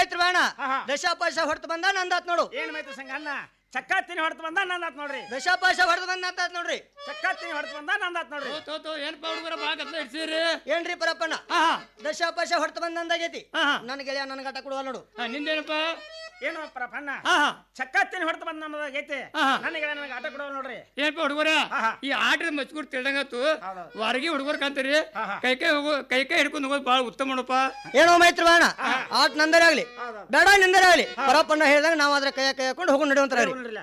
ಮೈತ್ರಿ ಬಾಣ ಆಹಾ. ದಶಾಪಾಶ ಹೊಡ್ತು ಬಂದ ನಂದಾತ್ ನೋಡು ಏನ್ ಮೈತ್ರಿ ಸಂಗಣ್ಣ ಚಕ್ಕಾತಿನಿ ಹೊಡ್ತು ಬಂದ ನಂದಾತ್ ನೋಡ್ರಿ ದಶಾಪಾಶ ಹೊಡ್ದು ಬಂದ ನಂದಾತ್ ನೋಡ್ರಿ ಚಕ್ಕಾತಿನಿ ಹೊಡ್ತು ಬಂದ ನಂದಾತ್ ನೋಡ್ರಿ ತೋ ತೋ ಏನಪ್ಪ ಹುಡುಗರ ಭಾಳ ಗದ್ದಲ ಇಡ್ಸಿರಿ ಏನ್ರಿ ಪರಪ್ಪಣ್ಣ ಹಾ ದಶಾಪಾಶ ಹೊಡ್ತು ಬಂದ ನಂದಾಗೈತಿ ಹಾ ನನ್ನ ಗೆಳೆಯ ನನ್ನ ಗಟ ಕೊಡುವ ನೋಡು ಹಾ ನಿಂದೇನಪ್ಪ ಏನು ಪ್ರಫಣ್ಣ ಹಾ ಹಾ ಚಕ್ಕಾತಿನಿ ಹೊಡ್ತು ಬಂದ ನಮ್ಮದಾಗೈತಿ ಆಹಾ. ನನಗೆ ನನಗೆ ಆಟ ಕೊಡೋ ನೋಡ್ರಿ ಏನಪ್ಪ ಹುಡುಗರ ಆಹಾ. ಈ ಆಟದ ಮಚ್ಕೂರ್ ತಿಳ್ದಂಗತ್ತು ಹೌದು. ಹೊರಗೆ ಹುಡುಗರು ಕಾಂತೀರಿ ಆಹಾ. ಕೈ ಕೈ ಹೋಗೋ ಕೈ ಕೈ ಹಿಡ್ಕೊಂಡು ಹೋಗೋದು ಭಾಳ ಉತ್ತಮ ನೋಡಪ್ಪ ಏನೋ ಮೈತ್ರಿ ಬಾಣ ಆಟ ನಂದರೇ ಆಗ್ಲಿ ಹೌದು. ಬೇಡ ನಿಂದರೇ ಆಗ್ಲಿ ಪರಪ್ಪಣ್ಣ ಹೇಳಿದಾಗ ನಾವು ಅದ್ರ ಕೈಯ ಕೈ ಹಾಕೊಂಡು ಹೋಗಿ ನಡೆಯುವಂತಾರ ನೋಡ್ರಿಲ್ಲ.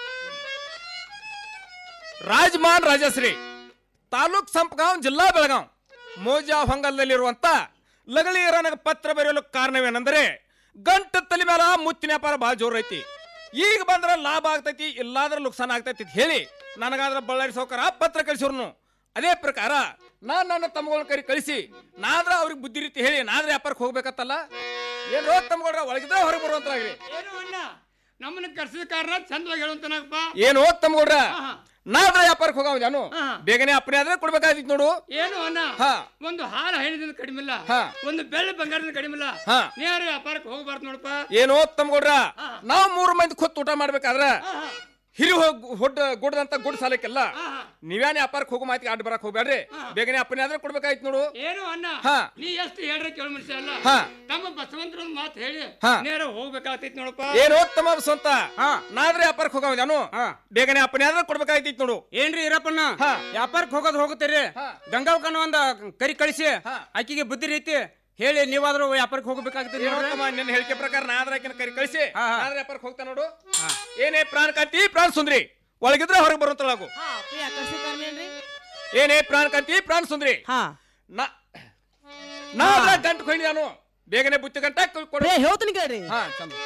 ರಾಜಮಾನ್ ರಾಜಶ್ರೀ ತಾಲೂಕ್ ಸಂಪಗಾಂವ್ ಜಿಲ್ಲಾ ಬೆಳಗಾಂ ಮೋಜಾ ಹೊಂಗಲ್ದಲ್ಲಿರುವಂತ ಲಗಳಿಯರನಗ ಪತ್ರ ಬರೆಯಲು ಕಾರಣವೇನೆಂದರೆ ಗಂಟ ತಲೆ ಮೇಲೆ ಮುತ್ತಿನ ವ್ಯಾಪಾರ ಭಾಳ ಜೋರ್ ಐತಿ ಈಗ ಬಂದ್ರೆ ಲಾಭ ಆಗ್ತೈತಿ ಇಲ್ಲಾದ್ರೆ ನುಕ್ಸಾನ ಆಗ್ತೈತಿ ಅಂತ ಹೇಳಿ ನನಗಾದ್ರ ಬಳ್ಳಾರಿ ಸೌಕರ ಪತ್ರ ಕಳಿಸಿರ್ನು ಅದೇ ಪ್ರಕಾರ ನಾನ್ ನನ್ನ ತಮ್ಮಗಳನ್ನ ಕರಿ ಕಳಿಸಿ ನಾದ್ರ ಅವ್ರಿಗೆ ಬುದ್ಧಿ ರೀತಿ ಹೇಳಿ ನಾದ್ರ ವ್ಯಾಪಾರಕ್ಕೆ ಹೋಗ್ಬೇಕತ್ತಲ್ಲ ಏನ್ರೋ ತಮ್ಮಗಳ ಒಳಗಿದ್ರೆ ಹೊರಗೆ ಬರುವಂತಾಗ್ರಿ ಏನು ಅಣ್ಣ ನಮ್ಮನ್ನ ಕರ್ಸಿದ ಕಾರಣ ಚಂದವಾಗಿ ಹೇಳುವಂತನಪ್ಪ ಏನು ತಮ್ಮಗೌಡ್ರ ಆಹಾ. ನಾದ್ರ ವ್ಯಾಪಾರಕ್ಕೆ ಹೋಗವ ಜಾನು ಆಹಾ. ಬೇಗನೆ ಅಪ್ಪನೇ ಆದ್ರೆ ಕೊಡ್ಬೇಕಾಗಿತ್ತು ನೋಡು ಏನು ಅಣ್ಣ ಹಾ. ಒಂದು ಹಾರ ಹೈನದಿಂದ ಕಡಿಮಿಲ್ಲ ಹಾ. ಒಂದು ಬೆಳ್ಳಿ ಬಂಗಾರದಿಂದ ಕಡಿಮಿಲ್ಲ ಹಾ. ನೇರ ವ್ಯಾಪಾರಕ್ಕೆ ಹೋಗ್ಬಾರ್ದು ನೋಡಪ್ಪ ಏನೋ ತಮ್ಗೌಡ್ರ ಹಾ. ನಾವು ಮೂರು ಮಂದಿ ಕೂತ್ ಊಟ ಮಾಡ್ಬೇಕಾದ್ರ ಆಹಾ. ಹಿರಿ ಹೋಗ್ ಹೊಡ್ ಗುಡ್ದಂತ ಗುಡ್ ಸಾಲಕ್ಕೆಲ್ಲ ಆಹಾ. ನೀವ್ಯಾನ ವ್ಯಾಪಾರಕ್ಕೆ ಹೋಗೋ ಮಾತಿಗೆ ಅಡ್ಡ ಬರಕ್ ಹೋಗ್ಬೇಡ್ರಿ ಬೇಗನೆ ಅಪ್ಪನೇ ಆದ್ರೆ ಕೊಡ್ಬೇಕಾಯ್ತು ನೋಡು ಏನು ಅಣ್ಣ ಹಾ. ನೀ ಎಷ್ಟು ಹೇಳ್ರೆ ಕೇಳ ಮನುಷ್ಯ ಅಲ್ಲ ಹಾ. ತಮ್ಮ ಬಸವಂತರ ಒಂದು ಮಾತು ಹೇಳಿ ಹಾ. ನೇರ ಹೋಗ್ಬೇಕಾಗ್ತೈತಿ ನೋಡಪ್ಪ ಏನೋ ತಮ್ಮ ಸ್ವಂತ ನಾದ್ರೆ ವ್ಯಾಪಾರಕ್ಕೆ ಹೋಗವ ಜಾನು ಬೇಗನೆ ಅಪ್ಪನೇ ಆದ್ರೆ ಕೊಡ್ಬೇಕಾಯ್ತಿತ್ತು ನೋಡು ಏನ್ರಿ ಇರಪ್ಪಣ್ಣ ಹಾ. ವ್ಯಾಪಾರಕ್ಕೆ ಹೋಗೋದು ಹೋಗುತ್ತೀರಿ ಹಾ. ಗಂಗಾವಕನ ಒಂದ ಕರಿ ಕಳಿಸಿ ಹಾ. ಆಕಿಗೆ ಬುದ್ಧಿ ರೀತಿ ಹೇಳಿ ನೀವಾದ್ರೂ ವ್ಯಾಪಾರಕ್ಕೆ ಹೋಗ್ಬೇಕಾಗ್ತದೆ ಏನೋ ತಮ್ಮ ನಿನ್ನ ಹೇಳಿಕೆ ಪ್ರಕಾರ ನಾದ್ರ ಆಕಿನ ಕರಿ ಕಳಿಸಿ ಹಾ, ಹಾ. ನಾದ್ರ ವ್ಯಾಪಾರಕ್ಕೆ ಹೋಗ್ತಾ ನೋಡು ಏನೇ ಪ್ರಾಣ ಕಾಂತಿ ಪ್ರಾಣ ಸುಂದ್ರಿ ಒಳಗಿದ್ರೆ ಹೊರಗೆ ಬರುವಂತಳಾಗು ಏನೇ ಪ್ರಾಣ ಕಾಂತಿ ಪ್ರಾಣ ಸುಂದ್ರಿ ಹಾ ನಾ ನಾದ್ರ ಗಂಟು ಕೊಂಡಿ ನಾನು ಬೇಗನೆ ಬುತ್ತಿ ಗಂಟ ಕೊಡು ಹೇಳ್ತೀನಿ ಕೇಳ್ರಿ ಹಾ ಚಂದ